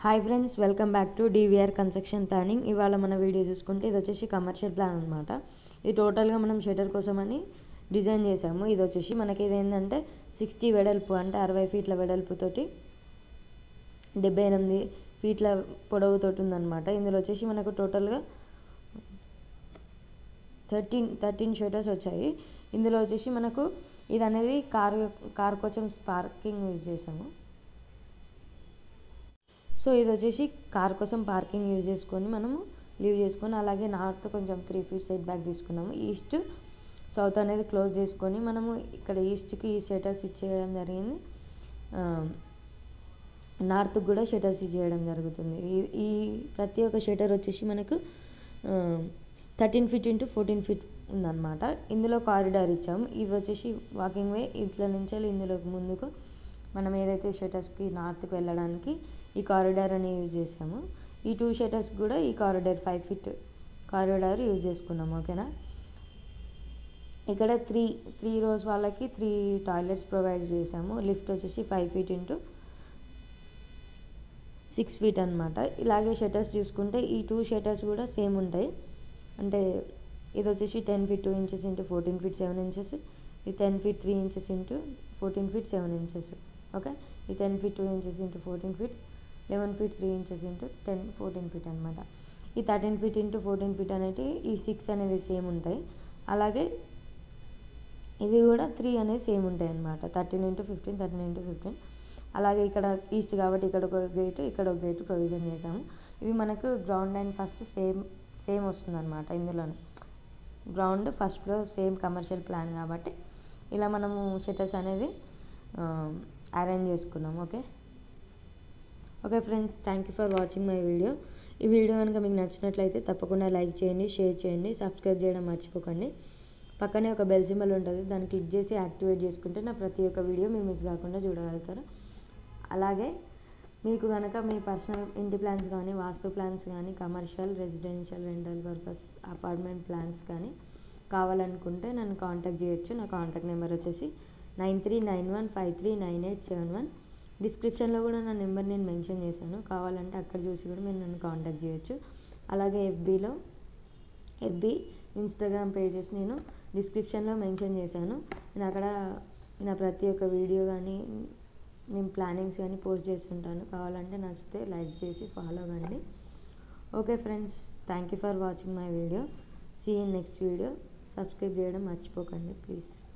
hi friends welcome back to DVR construction planning ఇవాళ మన video చూసుకుంటే ఇది వచ్చేసి కమర్షియల్ ప్లాన్ అనమాట ఇది టోటల్గా మనం షటర్ కోసమని డిజైన్ చేసాము ఇది వచ్చేసి మనకి ఇది ఏంటంటే సిక్స్టీ వెడల్పు అంటే అరవై ఫీట్ల వెడల్పుతోటి డెబ్బై ఎనిమిది ఫీట్ల పొడవుతోటి ఉందన్నమాట ఇందులో వచ్చేసి మనకు టోటల్గా థర్టీన్ థర్టీన్ షటర్స్ వచ్చాయి ఇందులో వచ్చేసి మనకు ఇది అనేది కార్ కార్ కోసం పార్కింగ్ యూజ్ చేసాము సో ఇది వచ్చేసి కార్ కోసం పార్కింగ్ యూజ్ చేసుకొని మనము లీవ్ చేసుకొని అలాగే నార్త్ కొంచెం త్రీ ఫీట్ సైడ్ బ్యాక్ తీసుకున్నాము ఈస్ట్ సౌత్ అనేది క్లోజ్ చేసుకొని మనము ఇక్కడ ఈస్ట్కి ఈ షటర్స్ ఇచ్చేయడం జరిగింది నార్త్కి కూడా షటర్స్ ఇచ్చేయడం జరుగుతుంది ఈ ఈ ప్రతి ఒక్క షటర్ వచ్చేసి మనకు thirteen feet into fourteen feet ఉందన్నమాట ఇందులో కారిడార్ ఇచ్చాము ఇవి వచ్చేసి వాకింగ్ వే ఇట్ల నుంచి ఇందులోకి ముందుకు మనం ఏదైతే షటర్స్కి నార్త్కి వెళ్ళడానికి ఈ కారిడార్ అని యూజ్ చేసాము ఈ టూ షటర్స్ కూడా ఈ corridor five feet corridor use చేసుకున్నాము ఓకేనా ఇక్కడ త్రీ త్రీ రోస్ వాళ్ళకి త్రీ టాయిలెట్స్ ప్రొవైడ్ చేసాము లిఫ్ట్ వచ్చేసి five feet into six feet అనమాట ఇలాగే షటర్స్ చూసుకుంటే ఈ టూ షటర్స్ కూడా సేమ్ ఉంటాయి అంటే ఇది వచ్చేసి ten feet two inches into fourteen feet seven inches ఈ ten feet three inches into fourteen feet seven inches okay ఈ ten feet two inches into fourteen feet eleven feet three inches into ten fourteen feet అనమాట ఈ thirteen feet into fourteen feet అనేవి ఈ six అనేది same ఉంటాయి అలాగే ఇవి కూడా త్రీ అనేది సేమ్ ఉంటాయి అనమాట thirteen into fifteen thirteen into fifteen అలాగే ఇక్కడ ఈస్ట్ కాబట్టి ఇక్కడ ఒక గేట్ ఇక్కడ ఒక గేట్ ప్రొవిజన్ చేసాము ఇవి మనకు ground and first same same వస్తుంది అనమాట ఇందులోనే ground first floor same commercial plan కాబట్టి ఇలా మనము షటర్స్ అనేది అరేంజ్ చేసుకున్నాం okay okay friends thank you for watching my video ఈ వీడియో కనుక మీకు నచ్చినట్లయితే తప్పకుండా లైక్ చేయండి షేర్ చేయండి సబ్స్క్రైబ్ చేయడం మర్చిపోకండి పక్కనే ఒక బెల్ సింబల్ ఉంటుంది దాన్ని క్లిక్ చేసి యాక్టివేట్ చేసుకుంటే నా ప్రతి ఒక్క వీడియో మీరు మిస్ కాకుండా చూడగలుగుతారు అలాగే మీకు కనుక మీ పర్సనల్ ఇంటి ప్లాన్స్ కానీ వాస్తు ప్లాన్స్ కానీ commercial residential rental purpose apartment plans కానీ కావాలనుకుంటే నన్ను కాంటాక్ట్ చేయొచ్చు నా కాంటాక్ట్ నెంబర్ వచ్చేసి nine three nine one five three nine eight seven one డిస్క్రిప్షన్లో కూడా నా నెంబర్ నేను మెన్షన్ చేశాను కావాలంటే అక్కడ చూసి కూడా మీరు నన్ను కాంటాక్ట్ చేయొచ్చు అలాగే ఎఫ్బీలో ఎఫ్బీ ఇన్స్టాగ్రామ్ పేజెస్ నేను డిస్క్రిప్షన్లో మెన్షన్ చేశాను నేను అక్కడ నా ప్రతి ఒక్క వీడియో కానీ నేను ప్లానింగ్స్ కానీ పోస్ట్ చేస్తుంటాను కావాలంటే నచ్చితే లైక్ చేసి ఫాలో కండి okay friends thank you for watching my video see in next video subscribe చేయడం మర్చిపోకండి ప్లీజ్